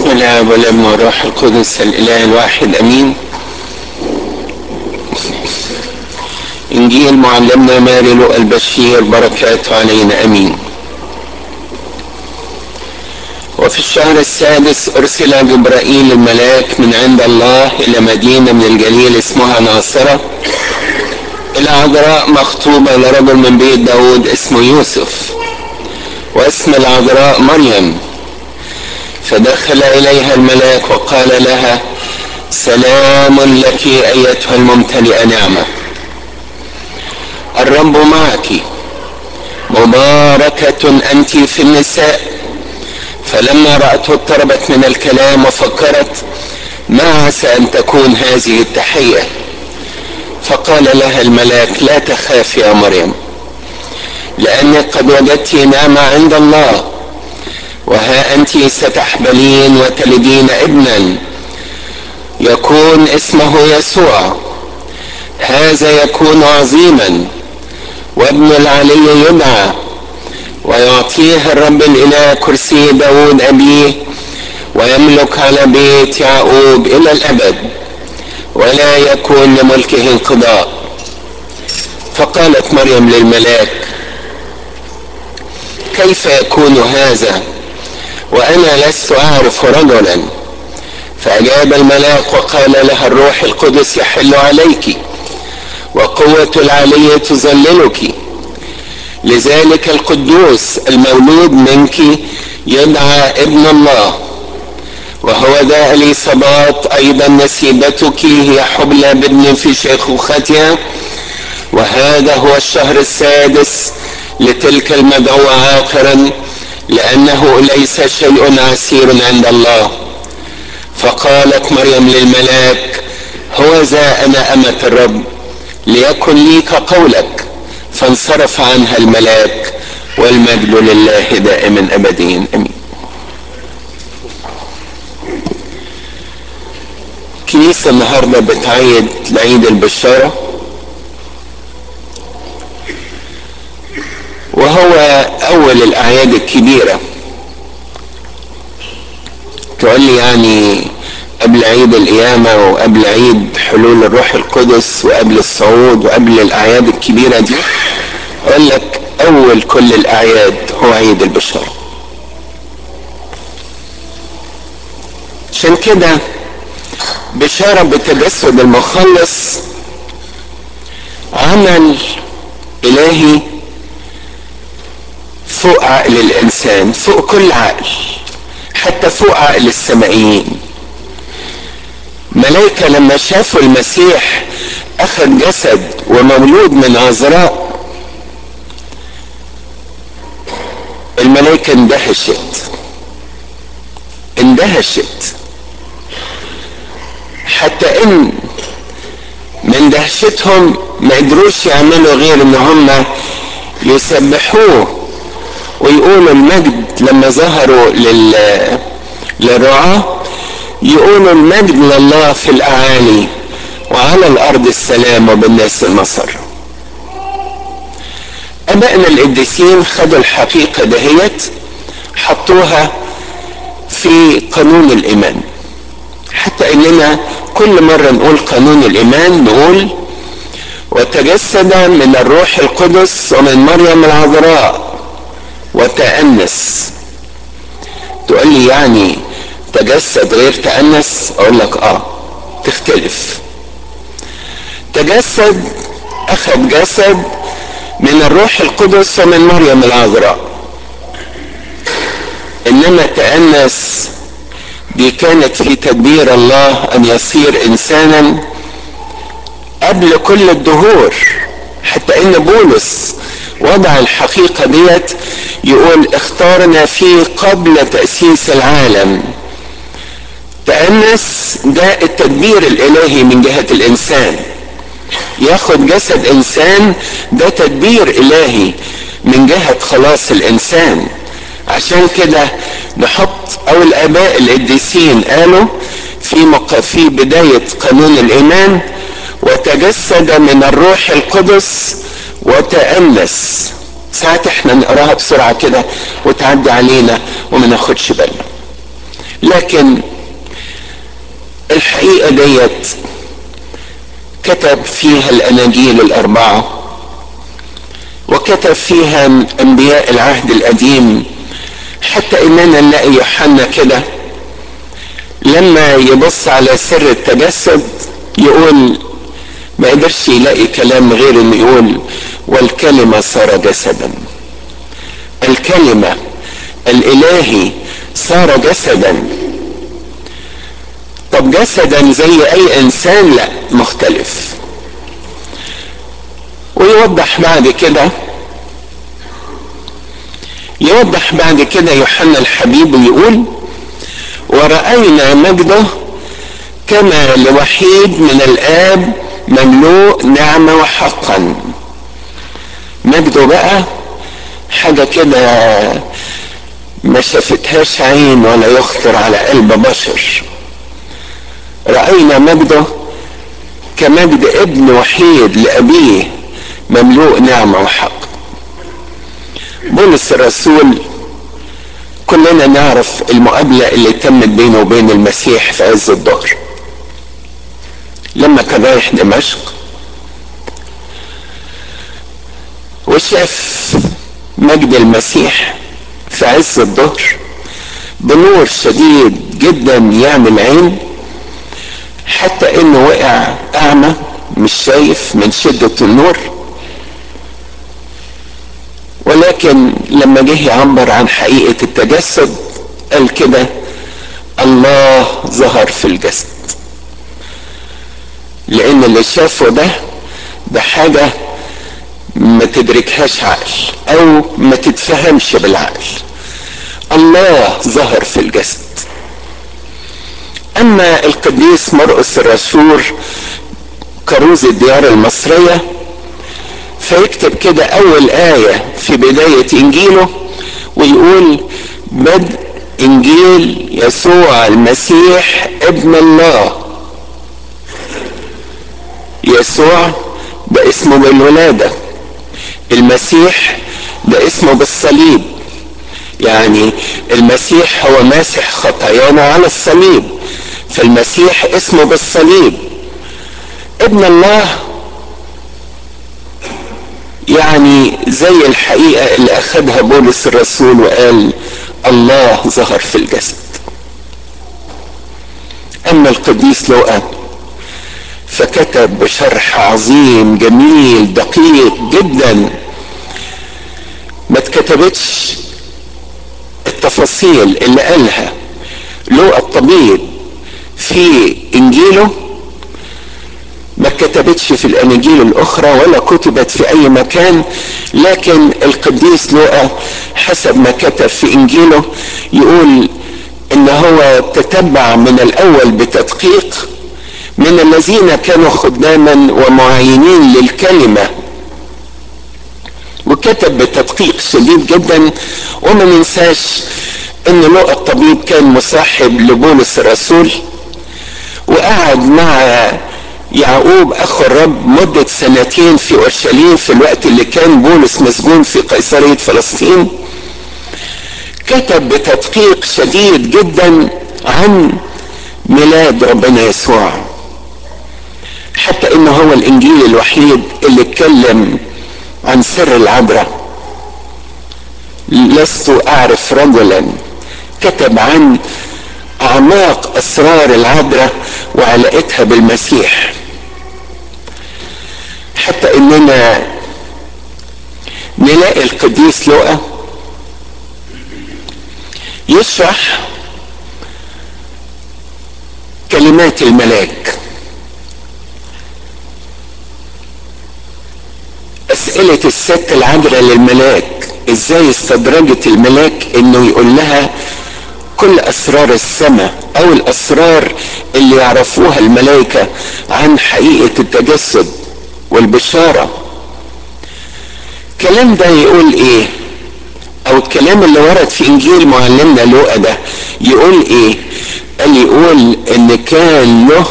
بسم الله والابن والروح القدس الاله الواحد امين انجيل معلمنا ماري لؤى البشير بركاته علينا امين وفي الشهر السادس ارسل جبرائيل الملاك من عند الله الى مدينه من الجليل اسمها ناصره الى عذراء مخطوبه لرجل من بيت داود اسمه يوسف واسم العذراء مريم فدخل اليها الملاك وقال لها سلام لك ايتها الممتلئه نعمه الرب معك مباركه انت في النساء فلما راته اضطربت من الكلام وفكرت ما عسى ان تكون هذه التحيه فقال لها الملاك لا تخاف يا مريم لانك قد وجدت نعمه عند الله وها انت ستحبلين وتلدين ابنا يكون اسمه يسوع هذا يكون عظيما وابن العلي يدعى ويعطيه الرب الاله كرسي داود ابيه ويملك على بيت يعقوب الى الابد ولا يكون لملكه انقضاء فقالت مريم للملاك كيف يكون هذا وانا لست اعرف رجلا فاجاب الملاك وقال لها الروح القدس يحل عليك وقوه العلي تظللك لذلك القدوس المولود منك يدعى ابن الله وهو ذا اليصابات ايضا نسيبتك هي حبلى بابن في شيخوختها وهذا هو الشهر السادس لتلك المدعوة عاقرا لأنه ليس شيء عسير عند الله فقالت مريم للملاك هو ذا أنا أمة الرب ليكن لي كقولك فانصرف عنها الملاك والمجد لله دائما أبدين أمين كنيسة النهاردة بتعيد لعيد البشارة وهو أول الأعياد الكبيرة تقول لي يعني قبل عيد القيامة وقبل عيد حلول الروح القدس وقبل الصعود وقبل الأعياد الكبيرة دي أقول لك أول كل الأعياد هو عيد البشارة عشان كده بشارة بتجسد المخلص عمل إلهي فوق عقل الإنسان فوق كل عقل حتى فوق عقل السمائيين ملائكة لما شافوا المسيح أخذ جسد ومولود من عذراء الملائكة اندهشت اندهشت حتى ان من دهشتهم ما قدروش يعملوا غير ان هم يسبحوه ويقولوا المجد لما ظهروا لل للرعاة يقولوا المجد لله في الاعالي وعلى الارض السلام وبالناس المصر ابائنا القديسين خدوا الحقيقة دهيت حطوها في قانون الايمان حتى اننا كل مرة نقول قانون الايمان نقول وتجسد من الروح القدس ومن مريم العذراء وتأنس تقول لي يعني تجسد غير تأنس اقول لك اه تختلف تجسد اخذ جسد من الروح القدس ومن مريم العذراء انما تأنس دي كانت في تدبير الله ان يصير انسانا قبل كل الدهور حتى ان بولس وضع الحقيقة ديت يقول اختارنا فيه قبل تأسيس العالم تأنس ده التدبير الالهي من جهة الانسان ياخد جسد انسان ده تدبير الهي من جهة خلاص الانسان عشان كده نحط او الاباء القديسين قالوا في مق... في بداية قانون الايمان وتجسد من الروح القدس وتأنس ساعات احنا نقراها بسرعة كده وتعدي علينا وما ناخدش بالنا لكن الحقيقة ديت كتب فيها الأناجيل الأربعة وكتب فيها أنبياء العهد القديم حتى إننا نلاقي يوحنا كده لما يبص على سر التجسد يقول ما قدرش يلاقي كلام غير انه يقول والكلمة صار جسدا الكلمة الإلهي صار جسدا طب جسدا زي أي إنسان لا مختلف ويوضح بعد كده يوضح بعد كده يوحنا الحبيب ويقول ورأينا مجده كما لوحيد من الآب مملوء نعمة وحقا مجده بقى حاجة كده ما شافتهاش عين ولا يخطر على قلب بشر رأينا مجده كمجد ابن وحيد لأبيه مملوء نعمة وحق بولس الرسول كلنا نعرف المقابلة اللي تمت بينه وبين المسيح في عز الظهر لما كان رايح دمشق وشاف مجد المسيح في عز الظهر بنور شديد جدا يعمل عين حتى انه وقع اعمى مش شايف من شدة النور ولكن لما جه يعبر عن حقيقة التجسد قال كده الله ظهر في الجسد لان اللي شافه ده ده حاجة ما تدركهاش عقل او ما تتفهمش بالعقل الله ظهر في الجسد اما القديس مرقس الرسول كروز الديار المصرية فيكتب كده اول آية في بداية انجيله ويقول بدء انجيل يسوع المسيح ابن الله يسوع ده اسمه بالولادة المسيح ده اسمه بالصليب يعني المسيح هو ماسح خطايانا على الصليب فالمسيح اسمه بالصليب ابن الله يعني زي الحقيقة اللي أخذها بولس الرسول وقال الله ظهر في الجسد أما القديس لوقا فكتب بشرح عظيم جميل دقيق جدا ما اتكتبتش التفاصيل اللي قالها لوقا الطبيب في انجيله ما كتبتش في الاناجيل الاخرى ولا كتبت في اي مكان لكن القديس لوقا حسب ما كتب في انجيله يقول ان هو تتبع من الاول بتدقيق من الذين كانوا خداما ومعينين للكلمه وكتب بتدقيق شديد جدا وما ننساش ان لوقا الطبيب كان مصاحب لبولس الرسول وقعد مع يعقوب اخو الرب مدة سنتين في اورشليم في الوقت اللي كان بولس مسجون في قيصرية فلسطين كتب بتدقيق شديد جدا عن ميلاد ربنا يسوع حتى انه هو الانجيل الوحيد اللي اتكلم عن سر العذراء لست اعرف رجلا كتب عن اعماق اسرار العذراء وعلاقتها بالمسيح حتى اننا نلاقي القديس لوقا يشرح كلمات الملاك اسئلة الست العذراء للملاك ازاي استدرجت الملاك انه يقول لها كل اسرار السماء او الاسرار اللي يعرفوها الملائكة عن حقيقة التجسد والبشارة الكلام ده يقول ايه او الكلام اللي ورد في انجيل معلمنا لوقا ده يقول ايه قال يقول ان كان له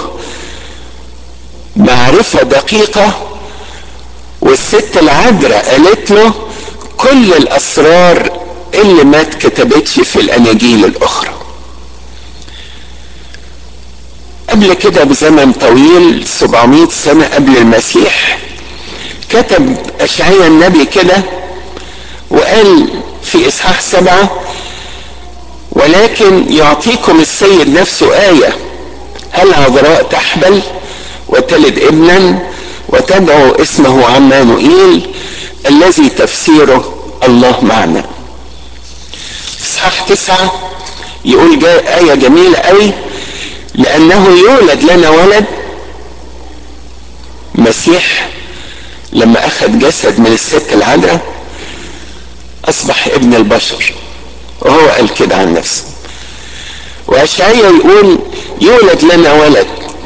معرفة دقيقة والست العذراء قالت له كل الاسرار اللي ما اتكتبتش في الاناجيل الاخرى قبل كده بزمن طويل 700 سنة قبل المسيح كتب أشعيا النبي كده وقال في إصحاح سبعة ولكن يعطيكم السيد نفسه آية هل عذراء تحبل وتلد ابنا وتدعو اسمه عمانوئيل الذي تفسيره الله معنا إصحاح تسعة يقول جاء آية جميلة قوي لأنه يولد لنا ولد مسيح لما أخذ جسد من الست العذراء أصبح ابن البشر وهو قال كده عن نفسه وأشعيا يقول يولد لنا ولد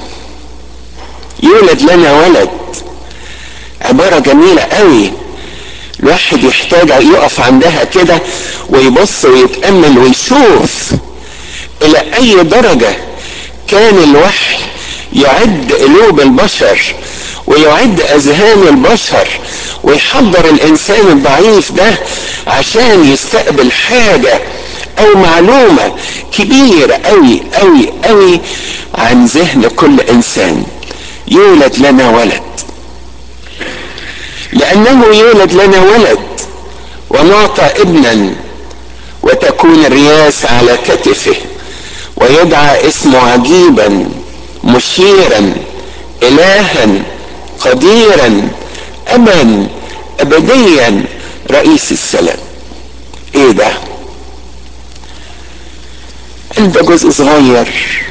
يولد لنا ولد عبارة جميلة قوي الواحد يحتاج يقف عندها كده ويبص ويتأمل ويشوف إلى أي درجة كان الوحي يعد قلوب البشر ويعد أذهان البشر ويحضر الإنسان الضعيف ده عشان يستقبل حاجة أو معلومة كبيرة أوي أوي أوي عن ذهن كل إنسان يولد لنا ولد لأنه يولد لنا ولد ونعطى ابنا وتكون الرياس على كتفه ويدعى اسمه عجيبا مشيرا إلها قديرا أبا أبديا رئيس السلام إيه ده؟ ده جزء صغير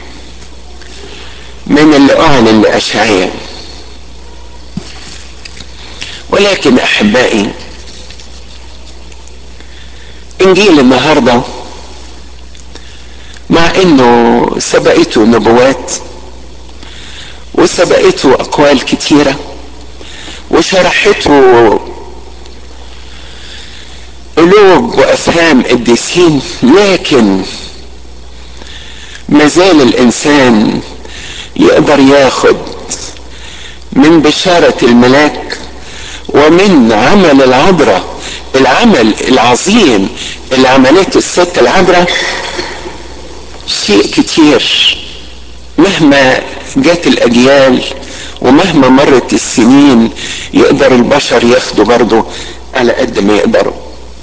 من اللي أعلن لأشعيا ولكن أحبائي إنجيل النهارده مع انه سبقته نبوات وسبقته اقوال كتيرة وشرحته قلوب وافهام قديسين لكن مازال الانسان يقدر ياخد من بشارة الملاك ومن عمل العذراء العمل العظيم اللي عملته الست العذراء شيء كتير مهما جت الاجيال ومهما مرت السنين يقدر البشر ياخدوا برضه على قد ما يقدروا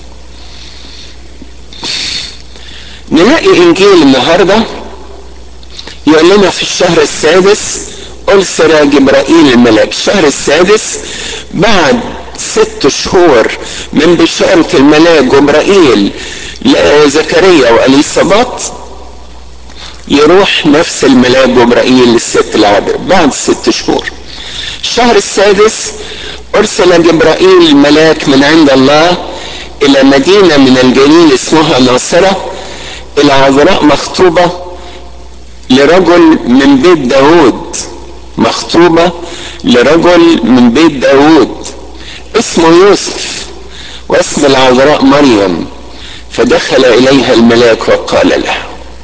نلاقي انجيل النهارده يقول لنا في الشهر السادس أرسل جبرائيل الملاك الشهر السادس بعد ست شهور من بشارة الملاك جبرائيل لزكريا وأليصابات يروح نفس الملاك جبرائيل للست العذراء بعد ست شهور الشهر السادس أرسل جبرائيل الملاك من عند الله إلى مدينة من الجليل اسمها ناصرة العذراء مخطوبة لرجل من بيت داود مخطوبة لرجل من بيت داود اسمه يوسف واسم العذراء مريم فدخل إليها الملاك وقال لها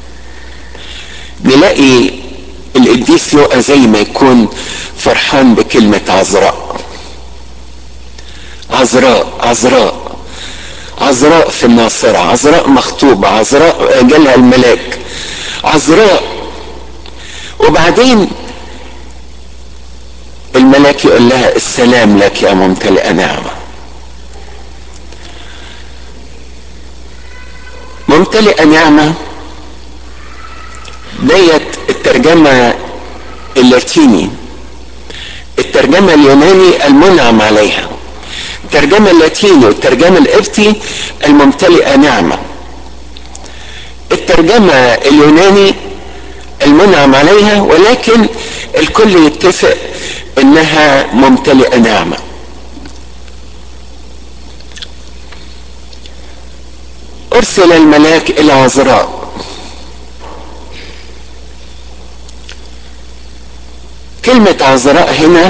نلاقي القديس لوقا زي ما يكون فرحان بكلمة عذراء عذراء عذراء عذراء في الناصرة عذراء مخطوبة عذراء جالها الملاك عذراء وبعدين الملاك يقول لها السلام لك يا ممتلئة نعمة ممتلئة نعمة ديت الترجمة اللاتيني الترجمة اليوناني المنعم عليها الترجمة اللاتيني والترجمة القبطي الممتلئة نعمة الترجمة اليوناني المنعم عليها ولكن الكل يتفق انها ممتلئة نعمة ارسل الملاك الى عذراء كلمة عذراء هنا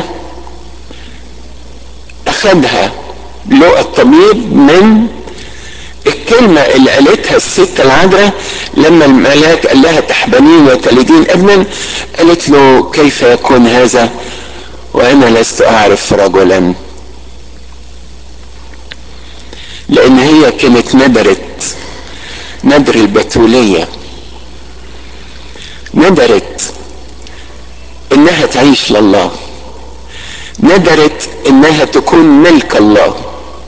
اخدها لقى الطبيب من الكلمة اللي قالتها الست العذراء لما الملاك قال لها تحبنين وتلدين ابنا قالت له كيف يكون هذا وانا لست اعرف رجلا لان هي كانت ندرت ندر البتولية ندرت انها تعيش لله ندرت انها تكون ملك الله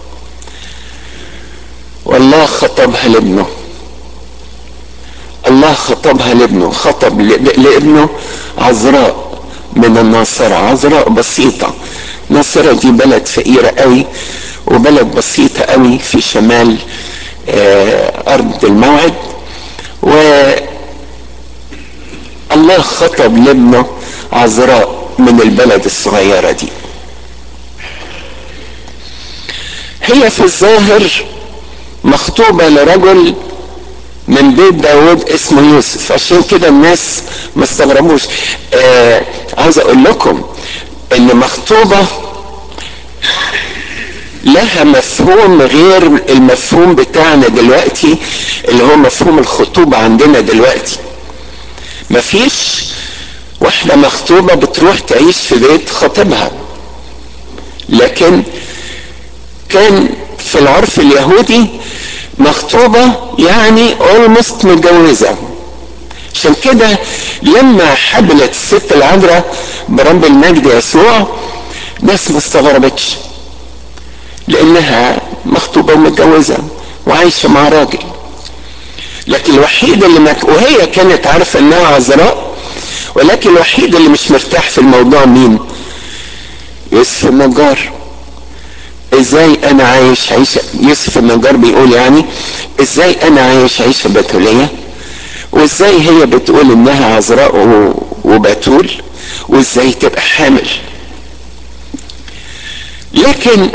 والله خطبها لابنه الله خطبها لابنه خطب لابنه عذراء من الناصرة عذراء بسيطة ناصرة دي بلد فقيرة قوي وبلد بسيطة قوي في شمال أرض الموعد و الله خطب لابنه عذراء من البلد الصغيرة دي هي في الظاهر مخطوبة لرجل من بيت داود اسمه يوسف عشان كده الناس ما استغربوش آه عاوز اقول لكم ان مخطوبة لها مفهوم غير المفهوم بتاعنا دلوقتي اللي هو مفهوم الخطوبة عندنا دلوقتي مفيش واحدة مخطوبة بتروح تعيش في بيت خطيبها لكن كان في العرف اليهودي مخطوبة يعني اولموست متجوزة عشان كده لما حبلت الست العذراء برب المجد يسوع ناس ما استغربتش لانها مخطوبة ومتجوزة وعايشة مع راجل لكن الوحيد اللي مك... وهي كانت عارفة انها عذراء ولكن الوحيد اللي مش مرتاح في الموضوع مين يوسف النجار ازاي انا عايش عيشة يوسف النجار بيقول يعني ازاي انا عايش عيشة بتولية وازاي هي بتقول انها عذراء وبتول وازاي تبقى حامل لكن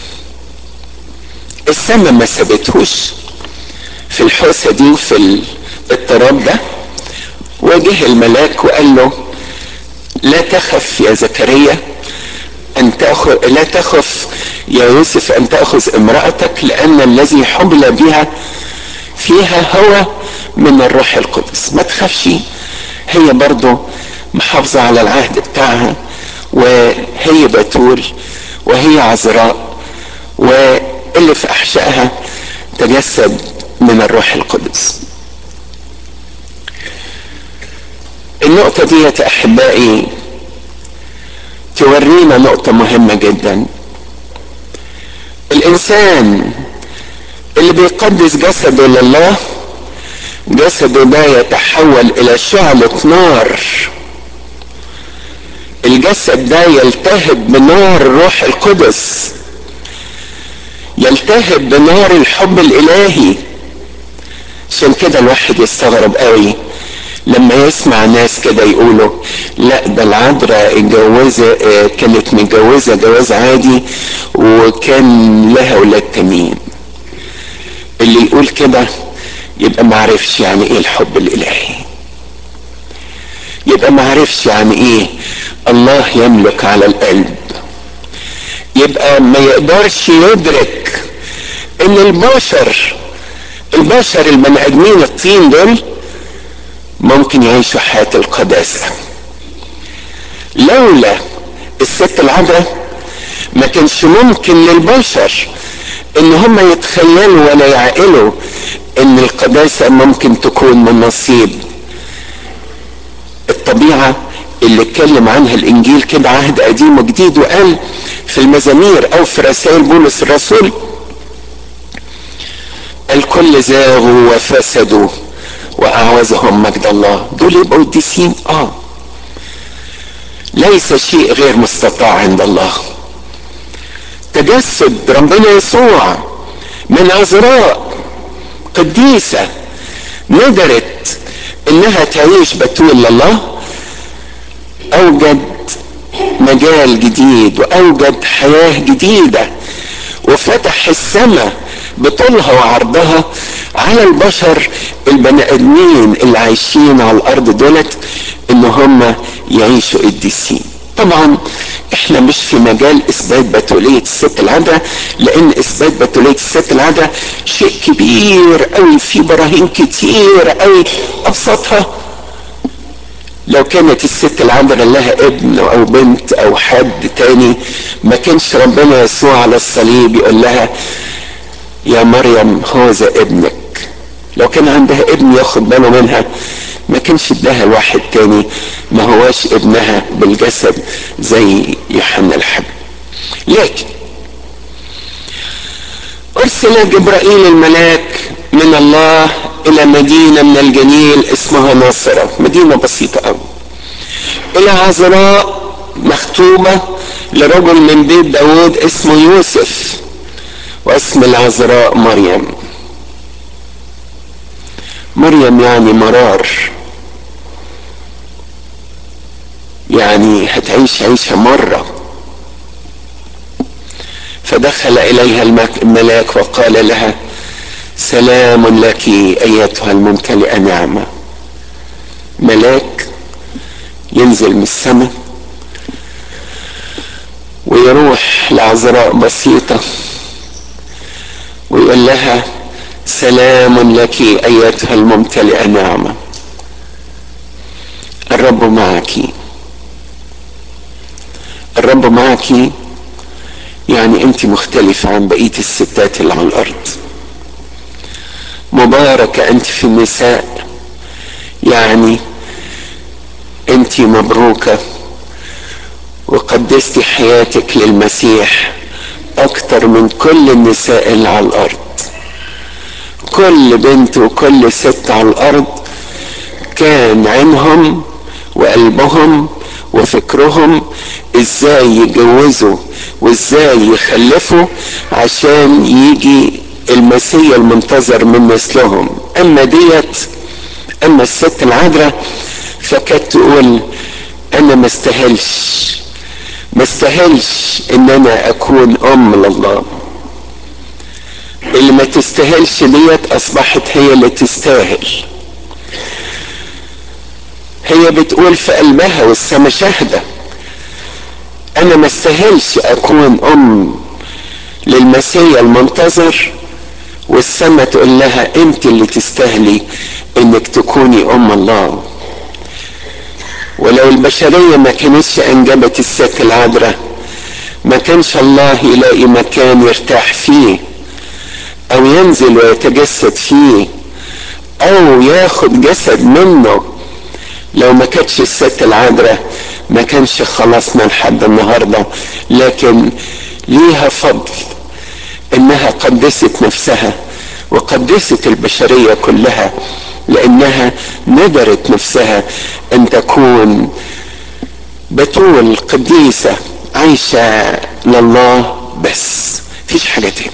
السماء ما سابتهوش في الحوسة دي وفي الاضطراب ده وجه الملاك وقال له لا تخف يا زكريا ان تاخذ لا تخف يا يوسف ان تاخذ امراتك لان الذي حبل بها فيها هو من الروح القدس ما تخافش هي برضه محافظة على العهد بتاعها وهي بتول وهي عذراء واللي في احشائها تجسد من الروح القدس النقطة دي أحبائي تورينا نقطة مهمة جدا الإنسان اللي بيقدس جسده لله جسده ده يتحول إلى شعلة نار الجسد ده يلتهب بنار الروح القدس يلتهب بنار الحب الإلهي عشان كده الواحد يستغرب قوي لما يسمع ناس كده يقولوا لا ده العذراء اتجوزة كانت متجوزة جواز عادي وكان لها ولاد تانيين اللي يقول كده يبقى معرفش يعني ايه الحب الالهي يبقى معرفش يعني ايه الله يملك على القلب يبقى ما يقدرش يدرك ان البشر البشر البني ادمين الطين دول ممكن يعيشوا حياة القداسة لولا الست العذراء ما كانش ممكن للبشر ان هم يتخيلوا ولا يعقلوا ان القداسة ممكن تكون من نصيب الطبيعة اللي اتكلم عنها الانجيل كده عهد قديم وجديد وقال في المزامير او في رسائل بولس الرسول الكل زاغوا وفسدوا واعوزهم مجد الله دول يبقوا قديسين اه ليس شيء غير مستطاع عند الله تجسد ربنا يسوع من عذراء قديسة ندرت انها تعيش بتول لله اوجد مجال جديد واوجد حياة جديدة وفتح السماء بطولها وعرضها على البشر البني ادمين اللي عايشين على الارض دولت ان هم يعيشوا قديسين طبعا احنا مش في مجال اثبات بتولية الست العذراء لان اثبات بتولية الست العذراء شيء كبير قوي في براهين كتير قوي ابسطها لو كانت الست العذراء لها ابن او بنت او حد تاني ما كانش ربنا يسوع على الصليب يقول لها يا مريم هذا ابنك لو كان عندها ابن ياخد باله منها ما كانش اداها لواحد تاني ما هواش ابنها بالجسد زي يوحنا الحبيب لكن ارسل جبرائيل الملاك من الله الى مدينة من الجليل اسمها ناصرة مدينة بسيطة قوي الى عذراء مخطوبة لرجل من بيت داود اسمه يوسف واسم العذراء مريم مريم يعني مرار يعني هتعيش عيشة مرة فدخل إليها الملاك وقال لها سلام لك أيتها الممتلئة نعمة ملاك ينزل من السماء ويروح لعذراء بسيطة ويقول لها سلام لك ايتها الممتلئه نعمه الرب معك الرب معك يعني انت مختلفه عن بقيه الستات اللي على الارض مباركه انت في النساء يعني انت مبروكه وقدست حياتك للمسيح اكتر من كل النساء اللي على الارض كل بنت وكل ست على الارض كان عينهم وقلبهم وفكرهم ازاي يتجوزوا وازاي يخلفوا عشان يجي المسيح المنتظر من مثلهم اما ديت اما الست العذراء فكانت تقول انا ما استاهلش ما استاهلش ان انا اكون ام لله اللي ما تستاهلش ديت اصبحت هي اللي تستاهل هي بتقول في قلبها والسما شاهده انا ما استاهلش اكون ام للمسيح المنتظر والسما تقول لها انت اللي تستاهلي انك تكوني ام الله ولو البشريه ما كانتش انجبت الست العذراء ما كانش الله يلاقي مكان يرتاح فيه او ينزل ويتجسد فيه او ياخد جسد منه لو ما كانتش الست العذراء ما كانش خلصنا لحد النهارده لكن ليها فضل انها قدست نفسها وقدست البشريه كلها لانها ندرت نفسها ان تكون بتول قديسه عايشه لله بس فيش حاجه تاني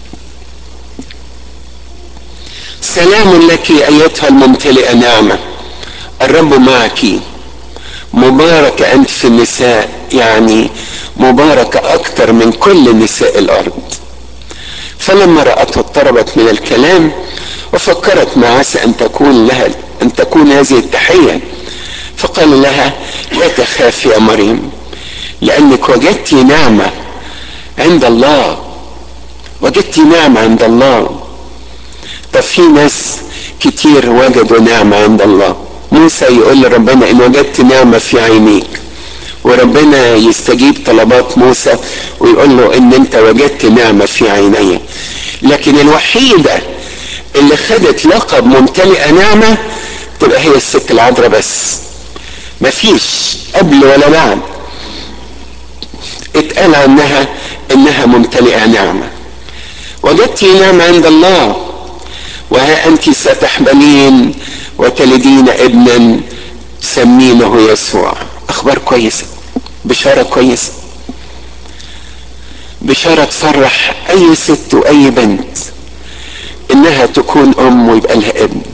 سلام لك ايتها الممتلئه نعمه الرب معك مباركه انت في النساء يعني مباركه اكثر من كل نساء الارض فلما راته اضطربت من الكلام وفكرت ما عسى ان تكون لها ان تكون هذه التحيه فقال لها لا تخافي يا مريم لانك وجدت نعمه عند الله وجدت نعمه عند الله طب في ناس كتير وجدوا نعمه عند الله موسى يقول لربنا ان وجدت نعمه في عينيك وربنا يستجيب طلبات موسى ويقول له ان انت وجدت نعمه في عيني لكن الوحيده اللي خدت لقب ممتلئه نعمه تبقى هي الست العذراء بس مفيش قبل ولا بعد اتقال عنها انها ممتلئه نعمه وجدت نعمه عند الله وها انت ستحملين وتلدين ابنا سمينه يسوع اخبار كويسه بشاره كويسه بشاره تفرح اي ست واي بنت انها تكون ام ويبقى لها ابن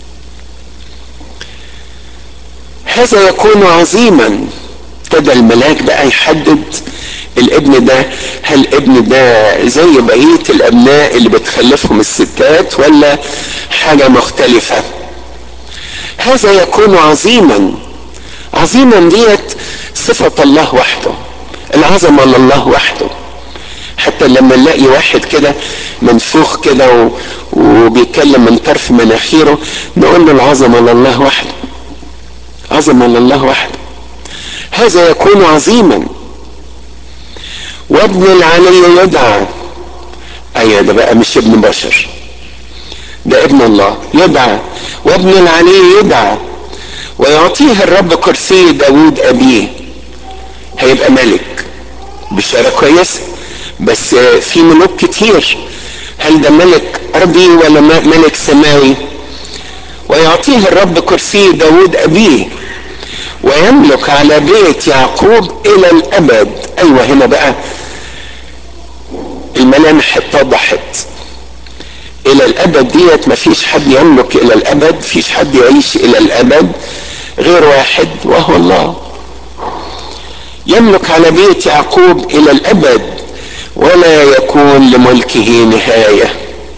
هذا يكون عظيما ابتدى الملاك بقى يحدد الابن ده هل الابن ده زي بقيه الابناء اللي بتخلفهم الستات ولا حاجه مختلفه هذا يكون عظيما عظيما ديت صفة الله وحده العظمة لله وحده حتى لما نلاقي واحد كده منفوخ كده وبيتكلم من طرف مناخيره نقول له العظمة لله وحده عظمة لله وحده هذا يكون عظيما وابن العلي يدعى ايوه ده بقى مش ابن بشر ده ابن الله يدعى وابن العلي يدعى ويعطيه الرب كرسي داود أبيه هيبقى ملك بشارة كويسة بس في ملوك كتير هل ده ملك أرضي ولا ملك سماوي ويعطيه الرب كرسي داود أبيه ويملك على بيت يعقوب إلى الأبد أيوة هنا بقى الملامح اتضحت إلى الأبد ديت مفيش حد يملك إلى الأبد مفيش حد يعيش إلى الأبد غير واحد وهو الله يملك على بيت يعقوب إلى الأبد ولا يكون لملكه نهاية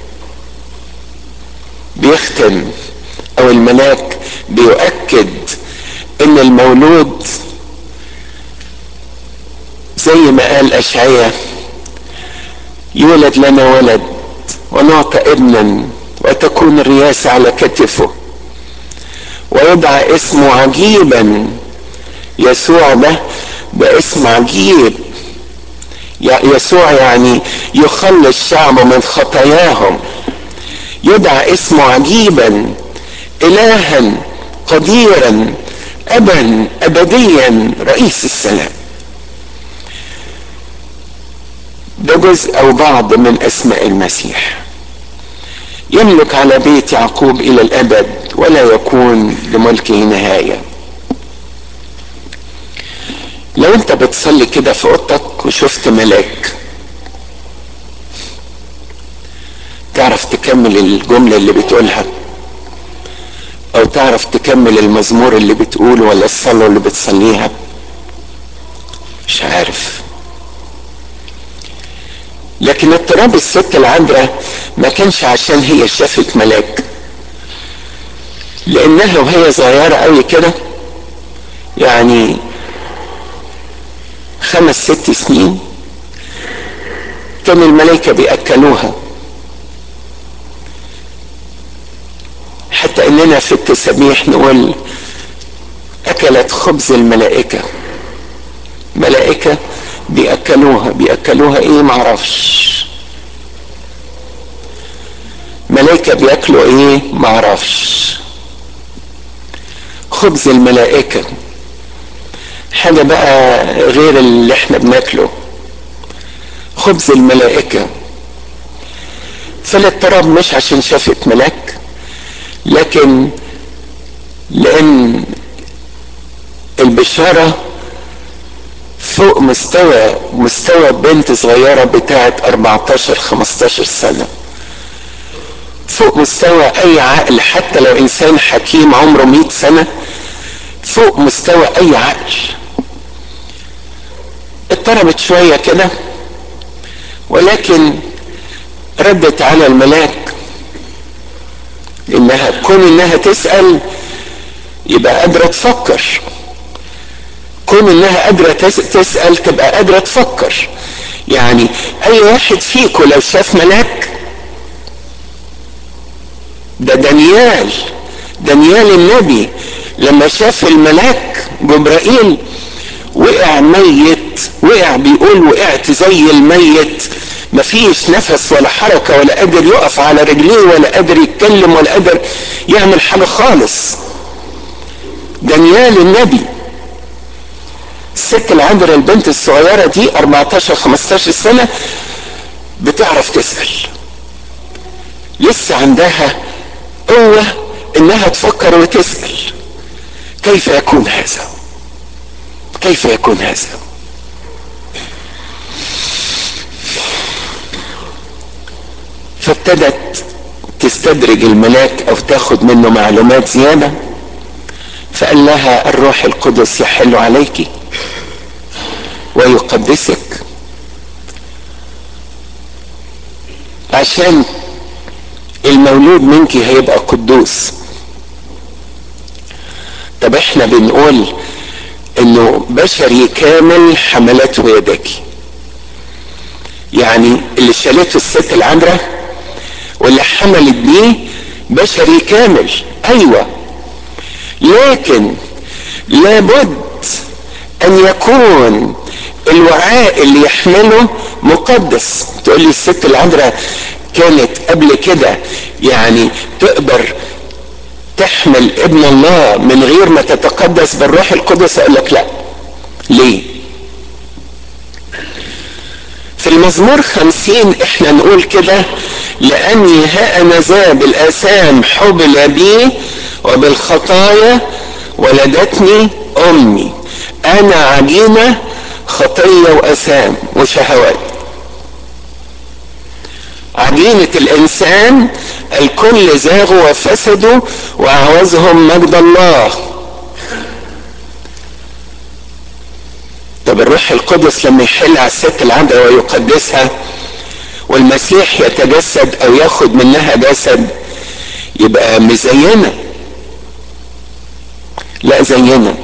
بيختم أو الملاك بيؤكد ان المولود زي ما قال اشعيا يولد لنا ولد ونعطى ابنا وتكون الرياسة على كتفه ويدعى اسمه عجيبا يسوع ده ده اسم عجيب يسوع يعني يخلص شعبه من خطاياهم يدعى اسمه عجيبا الها قديرا ابا ابديا رئيس السلام ده جزء او بعض من اسماء المسيح يملك على بيت يعقوب الى الابد ولا يكون لملكه نهايه لو انت بتصلي كده في اوضتك وشفت ملاك تعرف تكمل الجمله اللي بتقولها او تعرف تكمل المزمور اللي بتقوله ولا الصلاة اللي بتصليها مش عارف لكن اضطراب الست العذراء ما كانش عشان هي شافت ملاك لانها وهي صغيرة قوي كده يعني خمس ست سنين كان الملائكة بيأكلوها حتى اننا في التسابيح نقول اكلت خبز الملائكة ملائكة بيأكلوها بيأكلوها ايه معرفش ملائكة بياكلوا ايه معرفش خبز الملائكة حاجة بقى غير اللي احنا بناكله خبز الملائكة فالاضطراب مش عشان شافت ملاك لكن لان البشارة فوق مستوى مستوى بنت صغيرة بتاعت 14 15 سنة فوق مستوى اي عقل حتى لو انسان حكيم عمره 100 سنة فوق مستوى اي عقل اضطربت شوية كده ولكن ردت على الملاك انها كون انها تسأل يبقى قادرة تفكر كون انها قادرة تسأل تبقى قادرة تفكر يعني اي واحد فيكم لو شاف ملاك ده دانيال دانيال النبي لما شاف الملاك جبرائيل وقع ميت وقع بيقول وقعت زي الميت مفيش نفس ولا حركة ولا قادر يقف على رجليه ولا قادر يتكلم ولا قادر يعمل حاجة خالص دانيال النبي الست العذراء البنت الصغيرة دي 14 15 سنة بتعرف تسأل لسه عندها قوة انها تفكر وتسأل كيف يكون هذا كيف يكون هذا فابتدت تستدرج الملاك او تاخد منه معلومات زيادة فقال لها الروح القدس يحل عليك ويقدسك عشان المولود منك هيبقى قدوس طب احنا بنقول انه بشري كامل حملته يدك يعني اللي شالته الست العذراء واللي حملت بيه بشري كامل ايوه لكن لابد ان يكون الوعاء اللي يحمله مقدس تقول لي الست العذراء كانت قبل كده يعني تقدر تحمل ابن الله من غير ما تتقدس بالروح القدس اقول لك لا ليه في المزمور خمسين احنا نقول كده لاني ها انا ذا بالاثام حبل بي وبالخطايا ولدتني امي انا عجينه خطيه واثام وشهوات عجينة الإنسان الكل زاغوا وفسدوا وأعوزهم مجد الله طب الروح القدس لما يحل على الست العذراء ويقدسها والمسيح يتجسد أو ياخد منها جسد يبقى مزينة لا زينا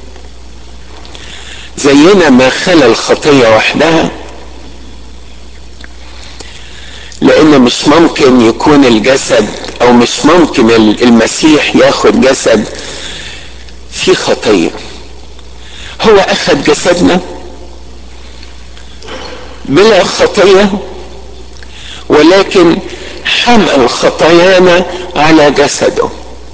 زينا ما خلا الخطية وحدها لان مش ممكن يكون الجسد او مش ممكن المسيح ياخد جسد في خطيه هو اخذ جسدنا بلا خطيه ولكن حمل خطايانا على جسده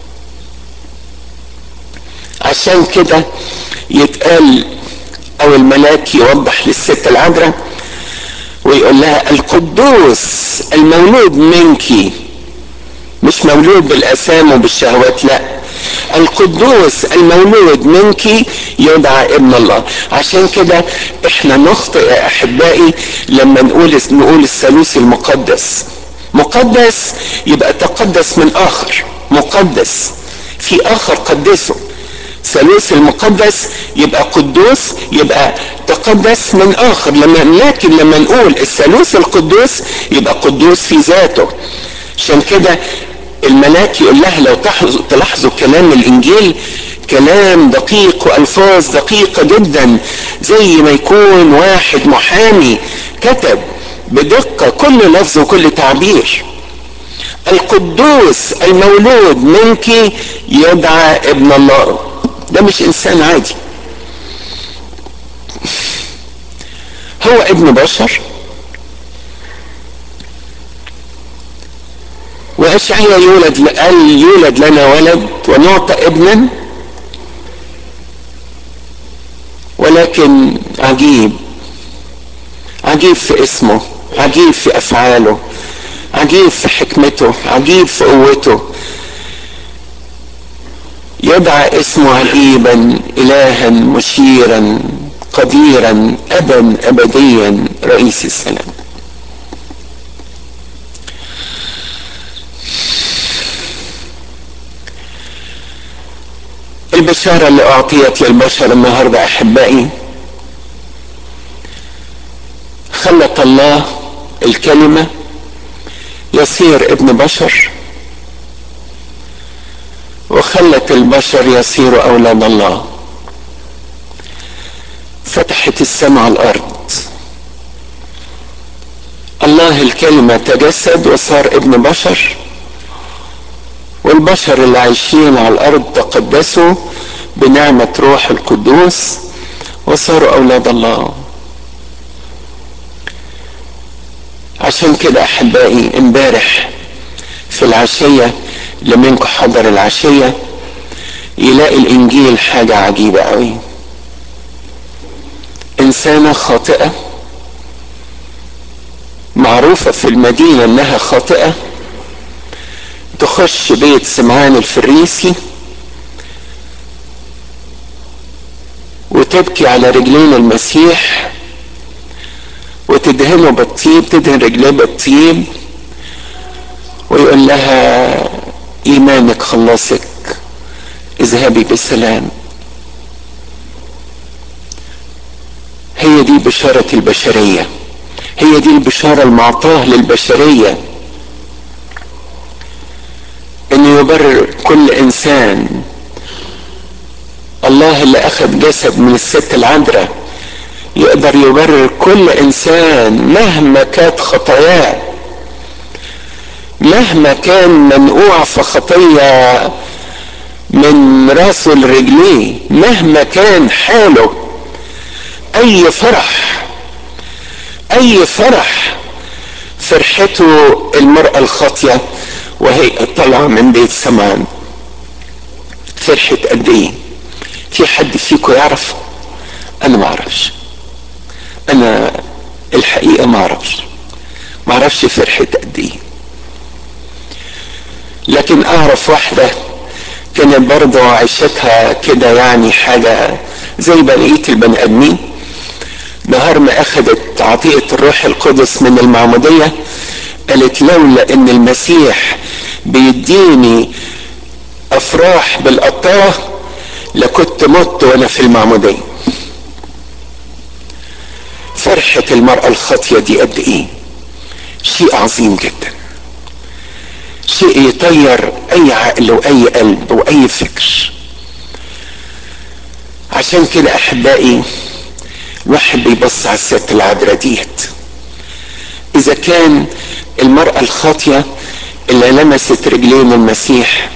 عشان كده يتقال او الملاك يوضح للست العذراء ويقول لها القدوس المولود منك مش مولود بالاثام وبالشهوات لا القدوس المولود منك يدعى ابن الله عشان كده احنا نخطئ يا احبائي لما نقول نقول الثالوث المقدس مقدس يبقى تقدس من اخر مقدس في اخر قدسه ثالوث المقدس يبقى قدوس يبقى تقدس من اخر لما لكن لما نقول الثالوث القدوس يبقى قدوس في ذاته عشان كده الملاك يقول لها لو تلاحظوا تلاحظوا كلام الانجيل كلام دقيق والفاظ دقيقه جدا زي ما يكون واحد محامي كتب بدقه كل لفظ وكل تعبير القدوس المولود منك يدعى ابن الله ده مش انسان عادي هو ابن بشر واشعيا يولد قال يولد لنا ولد ونعطى ابنا ولكن عجيب عجيب في اسمه عجيب في افعاله عجيب في حكمته عجيب في قوته يدعى اسمه عجيبا الها مشيرا قديرا ابا ابديا رئيس السلام البشارة اللي أعطيت للبشر النهاردة أحبائي خلت الله الكلمة يصير ابن بشر وخلت البشر يصيروا أولاد الله فتحت السماء على الأرض الله الكلمة تجسد وصار ابن بشر والبشر اللي عايشين على الأرض تقدسوا بنعمة روح القدوس وصاروا أولاد الله عشان كده أحبائي امبارح في العشية اللي منكم حضر العشية يلاقي الإنجيل حاجة عجيبة قوي إنسانة خاطئة معروفة في المدينة إنها خاطئة تخش بيت سمعان الفريسي وتبكي على رجلين المسيح وتدهنه بالطيب تدهن رجليه بالطيب ويقول لها ايمانك خلصك اذهبي بسلام هي دي بشارة البشرية هي دي البشارة المعطاة للبشرية انه يبرر كل انسان الله اللي اخذ جسد من الست العذراء يقدر يبرر كل انسان مهما كانت خطاياه مهما كان منقوع في خطيه من راسه لرجليه مهما كان حاله اي فرح اي فرح فرحته المراه الخاطيه وهي طالعه من بيت سمان فرحت قد ايه في حد فيكم يعرف انا ما اعرفش انا الحقيقه ما اعرفش ما اعرفش فرحت قد ايه لكن اعرف واحده كانت برضه عيشتها كده يعني حاجه زي بقيه البني ادمين نهار ما اخذت عطيه الروح القدس من المعموديه قالت لولا ان المسيح بيديني افراح بالقطاره لكنت مت وانا في المعموديه فرحة المرأة الخاطية دي قد ايه شيء عظيم جدا شيء يطير اي عقل واي قلب واي فكر عشان كده احبائي الواحد بيبص على الست العذراء ديت اذا كان المرأة الخاطية اللي لمست رجلين المسيح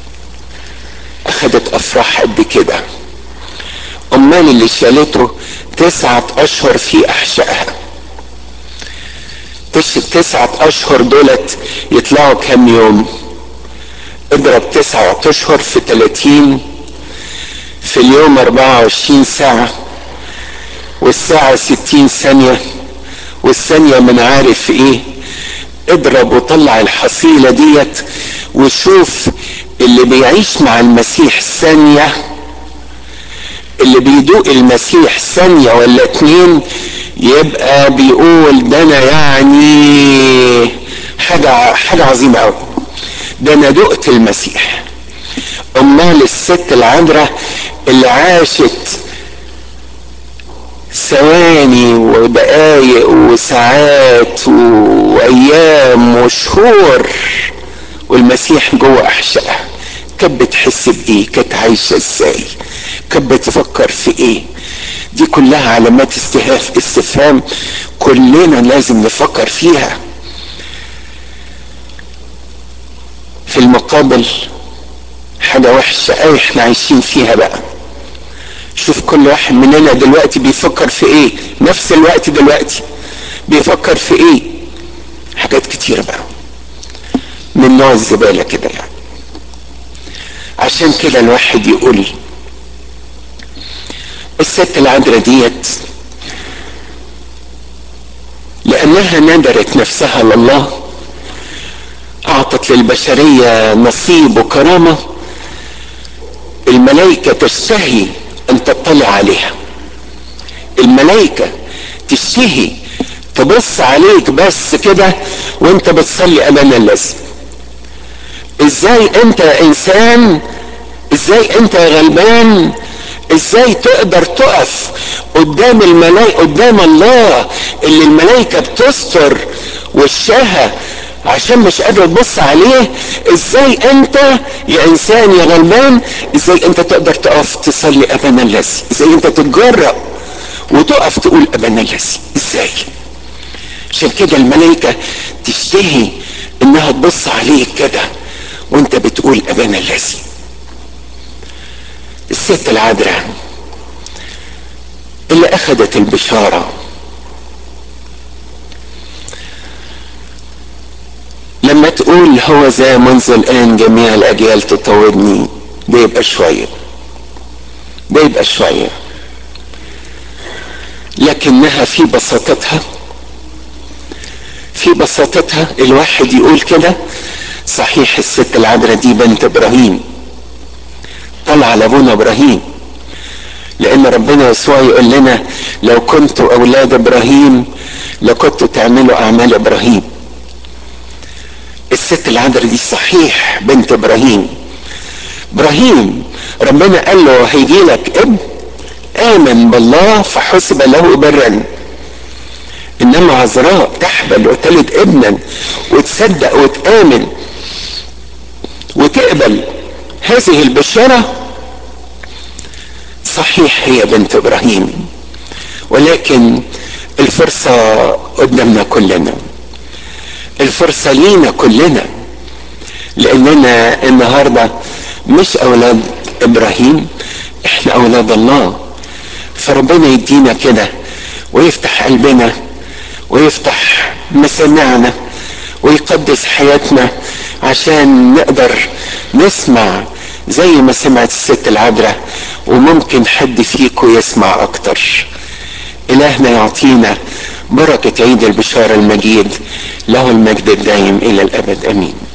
اخدت افراح قد كده امال اللي شالته تسعة اشهر في احشائها تسعة اشهر دولت يطلعوا كام يوم اضرب تسعة اشهر في تلاتين في اليوم اربعة وعشرين ساعة والساعة ستين ثانية والثانية من عارف ايه اضرب وطلع الحصيلة ديت وشوف اللي بيعيش مع المسيح ثانية اللي بيدوق المسيح ثانية ولا اتنين يبقى بيقول ده انا يعني حاجة حاجة عظيمة قوي ده انا دقت المسيح امال الست العذراء اللي عاشت ثواني ودقايق وساعات وايام وشهور والمسيح جوه احشائها كانت بتحس بايه كانت عايشه ازاي كانت بتفكر في ايه دي كلها علامات استهاف استفهام كلنا لازم نفكر فيها في المقابل حاجة وحشة أوي احنا عايشين فيها بقى شوف كل واحد مننا دلوقتي بيفكر في ايه نفس الوقت دلوقتي بيفكر في ايه حاجات كتيرة بقى من نوع الزبالة كده يعني عشان كده الواحد يقول الست العذراء ديت لأنها ندرت نفسها لله أعطت للبشرية نصيب وكرامة الملائكة تشتهي أن تطلع عليها الملائكة تشتهي تبص عليك بس كده وانت بتصلي أمام اللازم ازاي انت يا انسان ازاي انت يا غلبان ازاي تقدر تقف قدام الملائكة قدام الله اللي الملائكة بتستر وشها عشان مش قادر تبص عليه ازاي انت يا انسان يا غلبان ازاي انت تقدر تقف تصلي ابانا الذي ازاي انت تتجرأ وتقف تقول ابانا الذي ازاي عشان كده الملائكة تشتهي انها تبص عليك كده وانت بتقول ابانا الذي الست العذراء اللي اخذت البشاره لما تقول هو ذا منذ الان جميع الاجيال تطوبني ده يبقى شويه ده يبقى شويه لكنها في بساطتها في بساطتها الواحد يقول كده صحيح الست العذراء دي بنت ابراهيم طلع لابونا ابراهيم لان ربنا يسوع يقول لنا لو كنتوا اولاد ابراهيم لكنتوا تعملوا اعمال ابراهيم الست العذراء دي صحيح بنت ابراهيم ابراهيم ربنا قال له هيجي لك ابن امن بالله فحسب له برا انما عذراء تحبل وتلد ابنا وتصدق وتامن وتقبل هذه البشاره صحيح هي بنت ابراهيم ولكن الفرصه قدامنا كلنا الفرصه لينا كلنا لاننا النهارده مش اولاد ابراهيم احنا اولاد الله فربنا يدينا كده ويفتح قلبنا ويفتح مسامعنا ويقدس حياتنا عشان نقدر نسمع زي ما سمعت الست العذراء وممكن حد فيكم يسمع اكتر الهنا يعطينا بركة عيد البشارة المجيد له المجد الدائم الى الابد امين